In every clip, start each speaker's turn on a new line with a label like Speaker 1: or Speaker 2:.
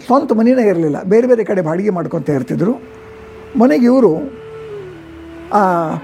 Speaker 1: ಸ್ವಂತ ಮನೆಯೇ ಇರಲಿಲ್ಲ ಬೇರೆ ಬೇರೆ ಕಡೆ ಬಾಡಿಗೆ ಮಾಡ್ಕೊತ ಇರ್ತಿದ್ರು ಮನೆಗೆ ಇವರು ಆ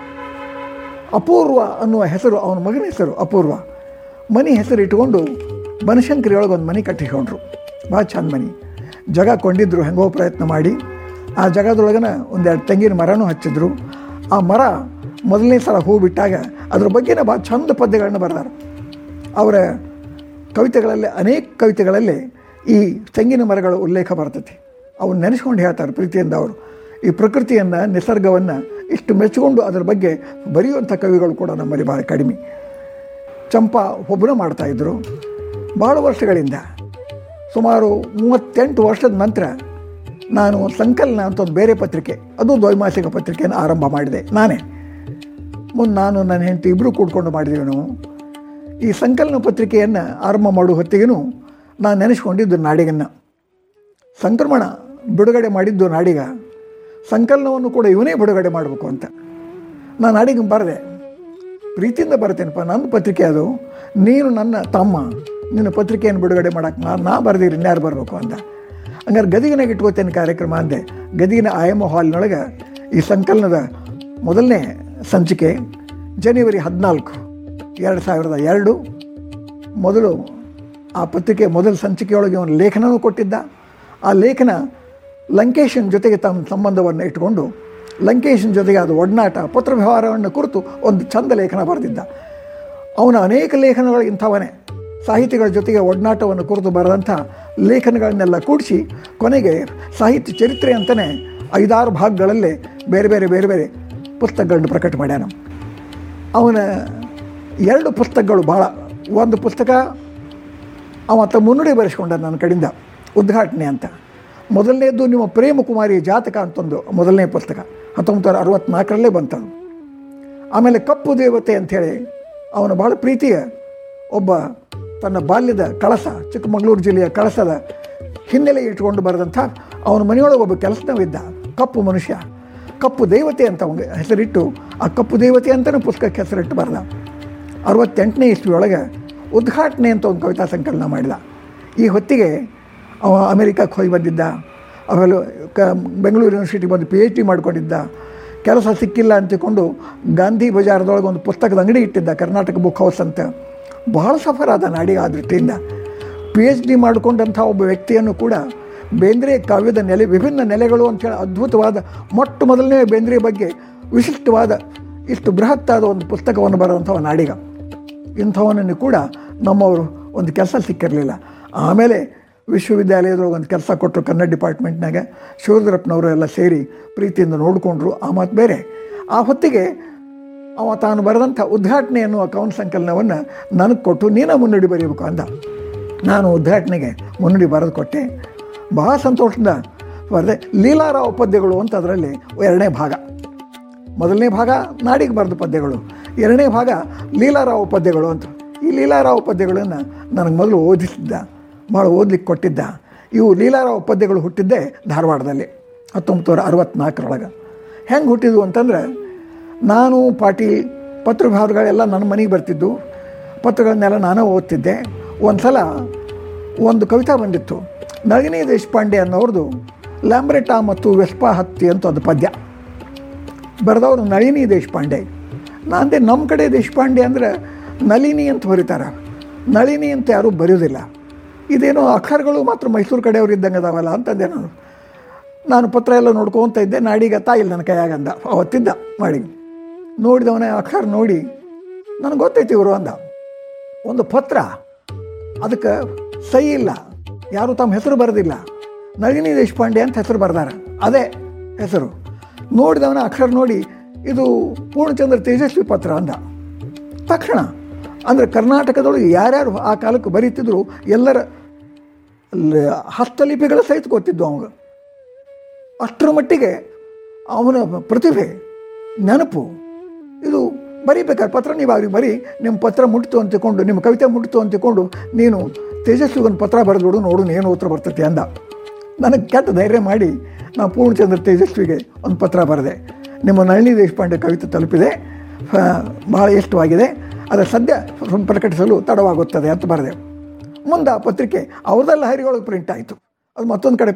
Speaker 1: ಅಪೂರ್ವ ಅನ್ನುವ ಹೆಸರು ಅವನ ಮಗನ ಹೆಸರು ಅಪೂರ್ವ ಮನೆ ಹೆಸರು ಇಟ್ಕೊಂಡು ಬನಶಂಕರಿ ಒಳಗೆ ಒಂದು ಮನೆ ಕಟ್ಟಿಕೊಂಡ್ರು ಭಾಳ ಚಂದ ಮನೆ ಜಾಗ ಕೊಂಡಿದ್ರು ಹೆಂಗೋ ಪ್ರಯತ್ನ ಮಾಡಿ ಆ ಜಾಗದೊಳಗನ ಒಂದೆರಡು ತೆಂಗಿನ ಮರನೂ ಹಚ್ಚಿದ್ರು ಆ ಮರ ಮೊದಲನೇ ಸಲ ಹೂ ಬಿಟ್ಟಾಗ ಅದ್ರ ಬಗ್ಗೆನೇ ಭಾಳ ಚಂದ ಪದ್ಯಗಳನ್ನ ಬರೆದಾರೆ ಅವರ ಕವಿತೆಗಳಲ್ಲಿ ಅನೇಕ ಕವಿತೆಗಳಲ್ಲಿ ಈ ತೆಂಗಿನ ಮರಗಳ ಉಲ್ಲೇಖ ಬರ್ತೈತಿ ಅವನ್ನ ನೆನೆಸ್ಕೊಂಡು ಹೇಳ್ತಾರೆ ಪ್ರೀತಿಯಿಂದ ಅವರು ಈ ಪ್ರಕೃತಿಯನ್ನು ನಿಸರ್ಗವನ್ನು ಇಷ್ಟು ಮೆಚ್ಚಿಕೊಂಡು ಅದರ ಬಗ್ಗೆ ಬರೆಯುವಂಥ ಕವಿಗಳು ಕೂಡ ನಮ್ಮಲ್ಲಿ ಭಾಳ ಕಡಿಮೆ ಚಂಪಾ ಒಬ್ಬನ ಮಾಡ್ತಾಯಿದ್ರು ಭಾಳ ವರ್ಷಗಳಿಂದ ಸುಮಾರು ಮೂವತ್ತೆಂಟು ವರ್ಷದ ನಂತರ ನಾನು ಸಂಕಲನ ಅಂತ ಒಂದು ಬೇರೆ ಪತ್ರಿಕೆ ಅದು ದ್ವೈಮಾಸಿಕ ಪತ್ರಿಕೆಯನ್ನು ಆರಂಭ ಮಾಡಿದೆ ನಾನೇ ಮುಂದೆ ನಾನು ನನ್ನ ಹೆಂಡತಿ ಇಬ್ಬರು ಕೂಡ್ಕೊಂಡು ಮಾಡಿದೆವು ನಾವು ಈ ಸಂಕಲನ ಪತ್ರಿಕೆಯನ್ನು ಆರಂಭ ಮಾಡುವ ಹೊತ್ತಿಗೆನೂ ನಾನು ನೆನೆಸ್ಕೊಂಡಿದ್ದು ನಾಡಿಗನ್ನು ಸಂಕ್ರಮಣ ಬಿಡುಗಡೆ ಮಾಡಿದ್ದು ನಾಡಿಗ ಸಂಕಲನವನ್ನು ಕೂಡ ಇವನೇ ಬಿಡುಗಡೆ ಮಾಡಬೇಕು ಅಂತ ನಾನು ನಾಡಿಗೆ ಬರೆದೆ ಪ್ರೀತಿಯಿಂದ ಬರ್ತೇನಪ್ಪ ನನ್ನ ಪತ್ರಿಕೆ ಅದು ನೀನು ನನ್ನ ತಮ್ಮ ನಿನ್ನ ಪತ್ರಿಕೆಯನ್ನು ಬಿಡುಗಡೆ ಮಾಡೋಕ್ಕೆ ನಾನು ನಾ ಬರೆದಿರಿ ಇನ್ಯಾರು ಬರಬೇಕು ಅಂತ ಹಂಗಾರೆ ಗದಿಗಿನಾಗ ಇಟ್ಕೋತೇನೆ ಕಾರ್ಯಕ್ರಮ ಅಂದೆ ಗದಿಗಿನ ಆಯಮ ಹಾಲ್ನೊಳಗೆ ಈ ಸಂಕಲನದ ಮೊದಲನೇ ಸಂಚಿಕೆ ಜನವರಿ ಹದಿನಾಲ್ಕು ಎರಡು ಸಾವಿರದ ಎರಡು ಮೊದಲು ಆ ಪತ್ರಿಕೆ ಮೊದಲ ಸಂಚಿಕೆಯೊಳಗೆ ಒಂದು ಲೇಖನವೂ ಕೊಟ್ಟಿದ್ದ ಆ ಲೇಖನ ಲಂಕೇಶನ್ ಜೊತೆಗೆ ತಮ್ಮ ಸಂಬಂಧವನ್ನು ಇಟ್ಟುಕೊಂಡು ಲಂಕೇಶನ್ ಜೊತೆಗೆ ಅದು ಒಡನಾಟ ಪತ್ರ ವ್ಯವಹಾರವನ್ನು ಕುರಿತು ಒಂದು ಚಂದ ಲೇಖನ ಬರೆದಿದ್ದ ಅವನ ಅನೇಕ ಲೇಖನಗಳು ಇಂಥವನೇ ಸಾಹಿತಿಗಳ ಜೊತೆಗೆ ಒಡನಾಟವನ್ನು ಕುರಿತು ಬರೆದಂಥ ಲೇಖನಗಳನ್ನೆಲ್ಲ ಕೂಡಿಸಿ ಕೊನೆಗೆ ಸಾಹಿತ್ಯ ಚರಿತ್ರೆ ಅಂತಲೇ ಐದಾರು ಭಾಗಗಳಲ್ಲಿ ಬೇರೆ ಬೇರೆ ಬೇರೆ ಬೇರೆ ಪುಸ್ತಕಗಳನ್ನು ಪ್ರಕಟ ಮಾಡ್ಯಾನ ಅವನ ಎರಡು ಪುಸ್ತಕಗಳು ಭಾಳ ಒಂದು ಪುಸ್ತಕ ಅವ ತ ಮುನ್ನುಡಿ ಬರೆಸ್ಕೊಂಡ ನನ್ನ ಕಡೆಯಿಂದ ಉದ್ಘಾಟನೆ ಅಂತ ಮೊದಲನೇದು ನಿಮ್ಮ ಪ್ರೇಮ ಕುಮಾರಿ ಜಾತಕ ಅಂತಂದು ಮೊದಲನೇ ಪುಸ್ತಕ ಹತ್ತೊಂಬತ್ತು ನೂರ ಅರವತ್ತ್ನಾಲ್ಕರಲ್ಲೇ ಬಂತದು ಆಮೇಲೆ ಕಪ್ಪು ದೇವತೆ ಅಂಥೇಳಿ ಅವನ ಭಾಳ ಪ್ರೀತಿಯ ಒಬ್ಬ ತನ್ನ ಬಾಲ್ಯದ ಕಳಸ ಚಿಕ್ಕಮಗಳೂರು ಜಿಲ್ಲೆಯ ಕಳಸದ ಹಿನ್ನೆಲೆ ಇಟ್ಕೊಂಡು ಬರೆದಂಥ ಅವನ ಮನೆಯೊಳಗೆ ಒಬ್ಬ ಕೆಲಸದವಿದ್ದ ಕಪ್ಪು ಮನುಷ್ಯ ಕಪ್ಪು ದೇವತೆ ಅಂತ ಅವನಿಗೆ ಹೆಸರಿಟ್ಟು ಆ ಕಪ್ಪು ದೇವತೆ ಅಂತಲೂ ಪುಸ್ತಕಕ್ಕೆ ಹೆಸರಿಟ್ಟು ಬರೆದ ಅರವತ್ತೆಂಟನೇ ಇಸ್ವಿಯೊಳಗೆ ಉದ್ಘಾಟನೆ ಅಂತ ಒಂದು ಕವಿತಾ ಸಂಕಲನ ಮಾಡಿದ ಈ ಹೊತ್ತಿಗೆ ಅವ ಅಮೆರಿಕಕ್ಕೆ ಹೋಗಿ ಬಂದಿದ್ದ ಆಮೇಲೆ ಕ ಬೆಂಗಳೂರು ಯೂನಿವರ್ಸಿಟಿ ಬಂದು ಪಿ ಎಚ್ ಡಿ ಮಾಡ್ಕೊಂಡಿದ್ದ ಕೆಲಸ ಸಿಕ್ಕಿಲ್ಲ ಅಂತಿಕೊಂಡು ಗಾಂಧಿ ಬಜಾರದೊಳಗೆ ಒಂದು ಪುಸ್ತಕದ ಅಂಗಡಿ ಇಟ್ಟಿದ್ದ ಕರ್ನಾಟಕ ಬುಕ್ ಹೌಸ್ ಅಂತ ಬಹಳ ಸಫರ್ ಆದ ನಾಡಿಗೆ ಆ ದೃಷ್ಟಿಯಿಂದ ಪಿ ಎಚ್ ಡಿ ಮಾಡಿಕೊಂಡಂಥ ಒಬ್ಬ ವ್ಯಕ್ತಿಯನ್ನು ಕೂಡ ಬೇಂದ್ರೆ ಕಾವ್ಯದ ನೆಲೆ ವಿಭಿನ್ನ ನೆಲೆಗಳು ಅಂತೇಳಿ ಅದ್ಭುತವಾದ ಮೊಟ್ಟ ಮೊದಲನೇ ಬೇಂದ್ರೆ ಬಗ್ಗೆ ವಿಶಿಷ್ಟವಾದ ಇಷ್ಟು ಬೃಹತ್ತಾದ ಒಂದು ಪುಸ್ತಕವನ್ನು ಬರೆದಂಥವ ನಾಡಿಗ ಇಂಥವನನ್ನು ಕೂಡ ನಮ್ಮವರು ಒಂದು ಕೆಲಸ ಸಿಕ್ಕಿರಲಿಲ್ಲ ಆಮೇಲೆ ವಿಶ್ವವಿದ್ಯಾಲಯದೊಳಗೆ ಒಂದು ಕೆಲಸ ಕೊಟ್ಟರು ಕನ್ನಡ ಡಿಪಾರ್ಟ್ಮೆಂಟ್ನಾಗ ಶಿವರುದ್ರಪ್ಪನವರು ಎಲ್ಲ ಸೇರಿ ಪ್ರೀತಿಯಿಂದ ನೋಡಿಕೊಂಡ್ರು ಆ ಮಾತು ಬೇರೆ ಆ ಹೊತ್ತಿಗೆ ಅವ ತಾನು ಬರೆದಂಥ ಉದ್ಘಾಟನೆ ಅನ್ನುವ ಕವನ ಸಂಕಲನವನ್ನು ನನಗೆ ಕೊಟ್ಟು ನೀನೇ ಮುನ್ನುಡಿ ಬರೀಬೇಕು ಅಂದ ನಾನು ಉದ್ಘಾಟನೆಗೆ ಮುನ್ನುಡಿ ಬರೆದು ಕೊಟ್ಟೆ ಬಹಳ ಸಂತೋಷದಿಂದ ಬರೆದೆ ಲೀಲಾರಾವ್ ಪದ್ಯಗಳು ಅಂತ ಅದರಲ್ಲಿ ಎರಡನೇ ಭಾಗ ಮೊದಲನೇ ಭಾಗ ನಾಡಿಗೆ ಬರೆದ ಪದ್ಯಗಳು ಎರಡನೇ ಭಾಗ ಲೀಲಾರಾವ್ ಪದ್ಯಗಳು ಅಂತ ಈ ಲೀಲಾರಾವ್ ಪದ್ಯಗಳನ್ನು ನನಗೆ ಮೊದಲು ಓದಿಸಿದ್ದ ಭಾಳ ಓದ್ಲಿಕ್ಕೆ ಕೊಟ್ಟಿದ್ದ ಇವು ಲೀಲಾರಾವ್ ಪದ್ಯಗಳು ಹುಟ್ಟಿದ್ದೇ ಧಾರವಾಡದಲ್ಲಿ ಹತ್ತೊಂಬತ್ತು ನೂರ ಅರವತ್ತ್ನಾಲ್ಕರೊಳಗೆ ಹೆಂಗೆ ಹುಟ್ಟಿದ್ವು ಅಂತಂದ್ರೆ ನಾನು ಪಾಟೀಲ್ ಪತ್ರವ್ಯವಹಾರಗಳೆಲ್ಲ ನನ್ನ ಮನೆಗೆ ಬರ್ತಿದ್ದು ಪತ್ರಗಳನ್ನೆಲ್ಲ ನಾನೇ ಓದ್ತಿದ್ದೆ ಒಂದು ಸಲ ಒಂದು ಕವಿತಾ ಬಂದಿತ್ತು ನಳಿನಿ ದೇಶಪಾಂಡೆ ಅನ್ನೋರ್ದು ಲ್ಯಾಂಬ್ರೆಟಾ ಮತ್ತು ವೆಸ್ಪಾ ಹತ್ತಿ ಅಂತ ಒಂದು ಪದ್ಯ ಬರೆದವರು ನಳಿನಿ ದೇಶಪಾಂಡೆ ನಾಂದೆ ನಮ್ಮ ಕಡೆ ದೇಶಪಾಂಡೆ ಅಂದರೆ ನಳಿನಿ ಅಂತ ಬರೀತಾರೆ ನಳಿನಿ ಅಂತ ಯಾರೂ ಬರೆಯೋದಿಲ್ಲ ಇದೇನೋ ಅಕ್ಷರಗಳು ಮಾತ್ರ ಮೈಸೂರು ಕಡೆಯವ್ರು ಇದ್ದಂಗೆ ಅದಾವಲ್ಲ ಅಂತಂದೆ ನಾನು ನಾನು ಪತ್ರ ಎಲ್ಲ ನೋಡ್ಕೊತ ಇದ್ದೆ ನಾಡಿಗೆ ತಾಯಿಲ್ಲ ನನ್ನ ಕೈಯಾಗಂದ ಅವತ್ತಿದ್ದ ಮಾಡಿ ನೋಡಿದವನೇ ಅಕ್ಷರ ನೋಡಿ ನನಗೆ ಗೊತ್ತೈತಿ ಇವರು ಅಂದ ಒಂದು ಪತ್ರ ಅದಕ್ಕೆ ಸಹಿ ಇಲ್ಲ ಯಾರು ತಮ್ಮ ಹೆಸರು ಬರೆದಿಲ್ಲ ನಳಿನಿ ದೇಶಪಾಂಡೆ ಅಂತ ಹೆಸರು ಬರ್ದಾರ ಅದೇ ಹೆಸರು ನೋಡಿದವನ ಅಕ್ಷರ ನೋಡಿ ಇದು ಪೂರ್ಣಚಂದ್ರ ತೇಜಸ್ವಿ ಪತ್ರ ಅಂದ ತಕ್ಷಣ ಅಂದರೆ ಕರ್ನಾಟಕದೊಳಗೆ ಯಾರ್ಯಾರು ಆ ಕಾಲಕ್ಕೆ ಬರೀತಿದ್ರು ಎಲ್ಲರ ಲ- ಹಸ್ತಲಿಪಿಗಳ ಸಹಿತ ಗೊತ್ತಿದ್ದು ಅವಾಗ ಅಷ್ಟರ ಮಟ್ಟಿಗೆ ಅವನ ಪ್ರತಿಭೆ ನೆನಪು ಇದು ಬರೀಬೇಕಾದ್ರೆ ಪತ್ರ ನೀವು ಅವ್ರಿಗೆ ಬರೀ ನಿಮ್ಮ ಪತ್ರ ಮುಟ್ತು ಅಂತ ತಿಳ್ಕೊಂಡು ನಿಮ್ಮ ಕವಿತೆ ಮುಟ್ತು ಅಂತ ತಿಳ್ಕೊಂಡು ನೀನು ತೇಜಸ್ವಿಗೆ ಒಂದು ಪತ್ರ ಬರೆದ್ಬಿಡು ನೋಡು ಏನು ಉತ್ತರ ಬರ್ತೈತಿ ಅಂದ ನನಗೆ ಕೆಟ್ಟ ಧೈರ್ಯ ಮಾಡಿ ನಾನು ಪೂರ್ಣಚಂದ್ರ ತೇಜಸ್ವಿಗೆ ಒಂದು ಪತ್ರ ಬರೆದೆ ನಿಮ್ಮ ನಳಿನಿ ದೇಶಪಾಂಡೆ ಕವಿತೆ ತಲುಪಿದೆ ಆ, ಬಹಳ ಇಷ್ಟವಾಗಿದೆ ಅದರ ಸದ್ಯ ಪ್ರಕಟಿಸಲು ತಡವಾಗುತ್ತದೆ ಅಂತ ಬರೆದೆ ಮುಂದೆ ಆ ಪತ್ರಿಕೆ ಅವ್ರದ್ದೆಲ್ಲ ಹರಿಗೊಳಗೆ ಪ್ರಿಂಟ್ ಆಯಿತು ಅದು ಮತ್ತೊಂದು ಕಡೆ